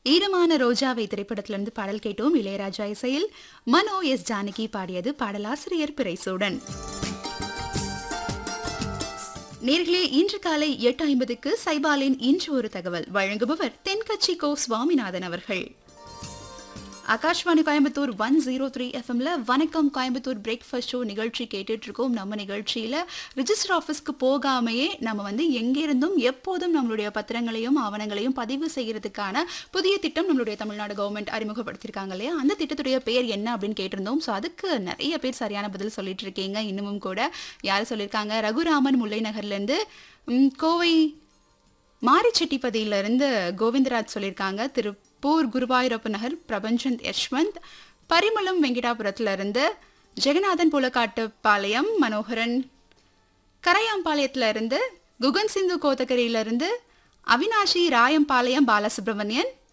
ஈரமான ரோஜாவை திரைப்படத்திலிருந்து பாடல் கேட்டோம் இளையராஜா இசையில் மனோ எஸ் ஜானகி பாடியது பாடலாசிரியர் பிரைசூடன் நேர்களே இன்று காலை எட்டு ஐம்பதுக்கு சைபாலின் இன்று ஒரு தகவல் வழங்குபவர் தென்கட்சி கோ சுவாமிநாதன் அவர்கள் Akashvani Coimbatore one zero three எஃப்எம்ல வணக்கம் கோயம்புத்தூர் பிரேக்ஃபாஸ்ட் ஷோ நிகழ்ச்சி கேட்டுட்டு இருக்கோம் நம்ம நிகழ்ச்சியில ரிஜிஸ்டர் ஆஃபீஸ்க்கு போகாமையே நம்ம வந்து எங்கிருந்தும் எப்போதும் நம்மளுடைய பத்திரங்களையும் ஆவணங்களையும் பதிவு செய்யறதுக்கான புதிய திட்டம் நம்மளுடைய தமிழ்நாடு கவர்மெண்ட் அறிமுகப்படுத்தியிருக்காங்க இல்லையா அந்த திட்டத்துடைய பேர் என்ன அப்படின்னு கேட்டிருந்தோம் ஸோ அதுக்கு நிறைய பேர் சரியான பதில் சொல்லிட்டு இருக்கீங்க இன்னமும் கூட யார் சொல்லியிருக்காங்க ரகுராமன் முல்லை நகர்லேருந்து ம், கோவை மாரிச்செட்டிப்பதியிலிருந்து கோவிந்தராஜ் சொல்லியிருக்காங்க திருப்பூர் குருவாயூரப்ப நகர் பிரபஞ்சந்த் யஷ்வந்த் பரிமளம் வெங்கடாபுரத்துல இருந்து ஜெகநாதன் புலக்காட்டுப்பாளையம் மனோகரன் கரையாம்பாளையத்துல இருந்து குகன் சிந்து கோத்தகிரியில இருந்து அவினாஷி ராயம்பாளையம் பாலசுப்ரமணியன்